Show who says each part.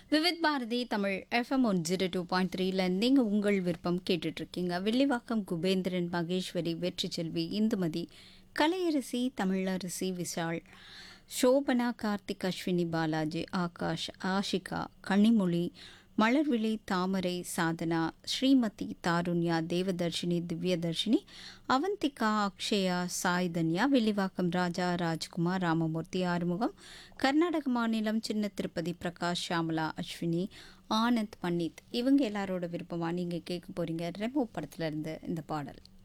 Speaker 1: Vividh Bharati Tamil FM one zero two point த்ரீல நீங்கள் உங்கள் விருப்பம் கேட்டுட்ருக்கீங்க வில்லிவாக்கம் குபேந்திரன் மகேஸ்வரி வெற்றி செல்வி இந்துமதி கலையரசி தமிழரசி விஷால் சோபனா கார்த்திக் அஸ்வினி பாலாஜி ஆகாஷ் ஆஷிகா கனிமொழி மலர்விழி தாமரை சாதனா ஸ்ரீமதி தாருண்யா தேவதர்ஷினி திவ்யதர்ஷினி அவந்திகா அக்ஷயா சாய்தன்யா வில்லிவாக்கம் ராஜா ராஜ்குமார் ராமமூர்த்தி ஆறுமுகம் கர்நாடக மாநிலம் சின்ன திருப்பதி பிரகாஷ் ஷாமலா அஸ்வினி ஆனந்த் பண்டித் இவங்க எல்லாரோட விருப்பமாக நீங்கள் கேட்க போகிறீங்க ரெமோ படத்துல இருந்து இந்த பாடல்